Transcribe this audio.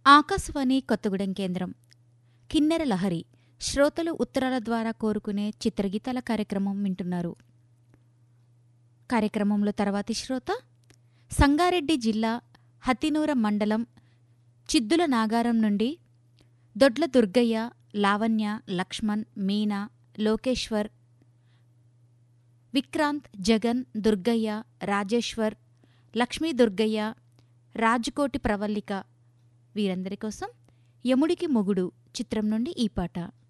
ఆకాశవాణి కొత్తగూడెం కేంద్రం కిన్నెర లహరి శ్రోతలు ఉత్తరాల ద్వారా కోరుకునే చిత్రగీతాల కార్యక్రమం వింటున్నారు కార్యక్రమంలో తర్వాతి శ్రోత సంగారెడ్డి జిల్లా హతినూర మండలం చిద్దుల నాగారం నుండి దొడ్ల దుర్గయ్య లావణ్య లక్ష్మణ్ మీనా లోకేశ్వర్ విక్రాంత్ జగన్ దుర్గయ్య రాజేశ్వర్ లక్ష్మీ దుర్గయ్య రాజుకోటి ప్రవల్లిక వీరందరి కోసం యముడికి మొగుడు చిత్రం నుండి ఈ పాట